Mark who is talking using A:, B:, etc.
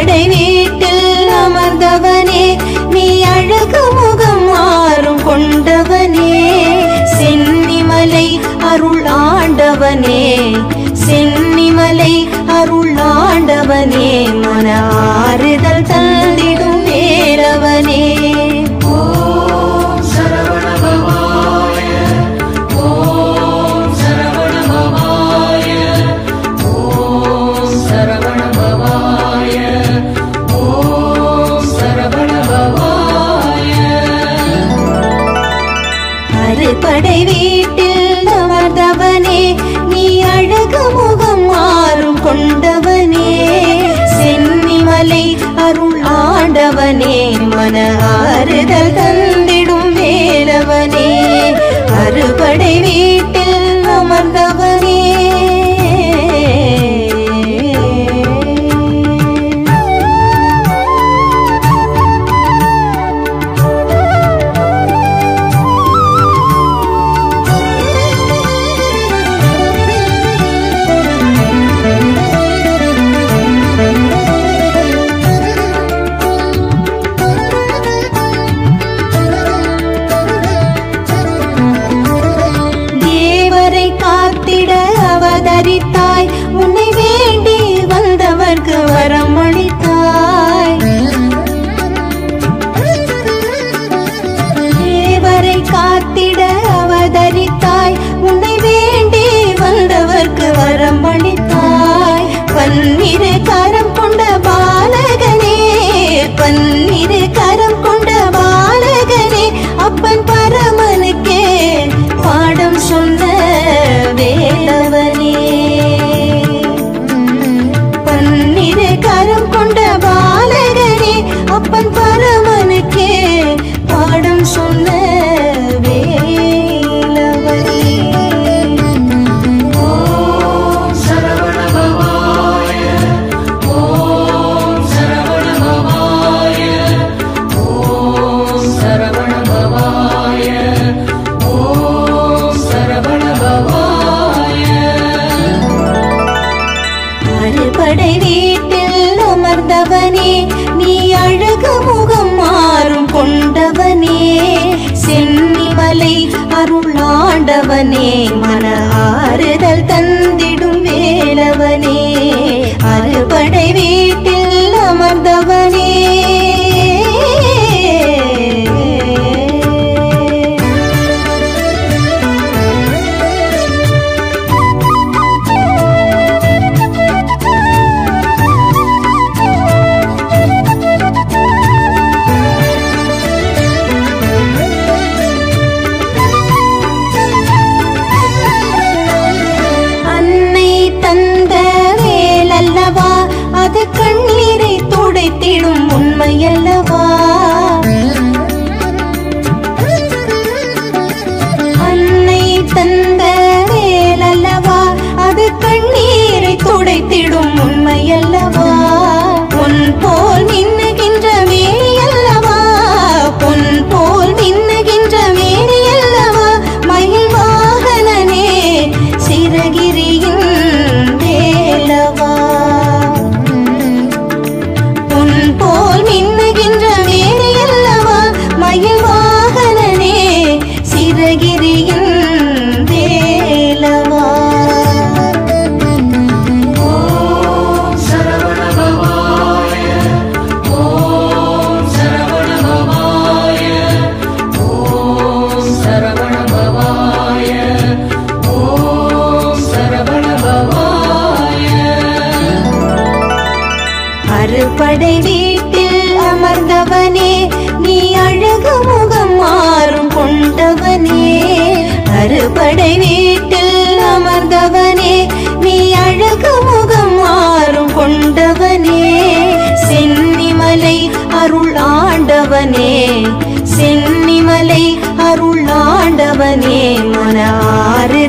A: அறுபடை வீட்டில் அமர்ந்தவனே நீ அழகு முகம் மாறும் கொண்டவனே சென்னிமலை அருள் ஆண்டவனே சென்னிமலை அருள் ஆண்டவனே மன ஆறுதல் தந்திடும் வேலவனே
B: ஓம் சரவணபவாய ஓம் சரவணபவாய ஓம் சரவணபவாய ஓம் சரவணபவாய
A: அறுபடை வீட்டில் அமர்ந்தவனே நீ அழகு முகம் மாறும் கொண்டவனே சென்னிமலை அருள் ஆண்டவனே மன ஆறுதல் தந்திடும் வேலவனே அறுபடை வீட்டில் அமர்ந்தவனே தேவரை காத்திட அவதரித்தாய் உன்னை வேண்டி வந்தவர்க்கு வரம் அளித்தாய் தேவரை காத்திட அவதரித்தாய் உன்னை வேண்டி வந்தவர்க்கு வரம் அளித்தாய் பன்னிரு கரம் கொண்ட பாலகனே பன்னிரு கரம் கொண்ட பாலகனே அப்பன் பரமனுக்கே பாடம் சொன்ன வேலவனே பன்னிரு கரம் கொண்ட பாலகனே அப்பன் பரமனுக்கே பாடம் சொன்ன வேலவனே
B: ஓம் சரவணபவாய ஓம் சரவணபவாய ஓம் சரவணபவாய ஓம் சரவணபவாய
A: அறுபடை வீட்டில் அமர்ந்தவனே நீ அழகு முகம் மாறும் கொண்டவனே சென்னிமலை அருளாண்டவனே மன ஆறுதல் தந்திடும் வேலவனே அறுபடை வீட்டில் அமர்ந்தவனே அன்னை தந்த வேலல்லவா அது கண்ணீரை துடைத்திடும் உண்மையல்லவா அன்னை தந்த வேலல்லவா அது கண்ணீரை துடைத்திடும் உண்மையல்லவா பொன் போல் மின்னுகின்ற வேணியல்லவா பொன் போல் மின்னுகின்ற வேணியல்லவா மயில் வாகனனே சிறகிரியின் வேலவா பொன் போல் மின்னுகின்ற வேணியல்லவா மயில் வாகனனே சிறகிரியின் வேலவா
B: ஓம் சரவணபவாய ஓம் சரவணபவாய ஓம் சரவணபவாய ஓம் சரவணபவாய
A: அறுபடை வீட்டில் அமர்ந்தவனே நீ அழகு முகம் மாறும் கொண்டவனே அறுபடை வீட்டில் அமர்ந்தவனே நீ அழகு முகம் மாறும் கொண்டவனே சென்னிமலை அருள் ஆண்டவனே சென்னிமலை அருள் ஆண்டவனே மன ஆறு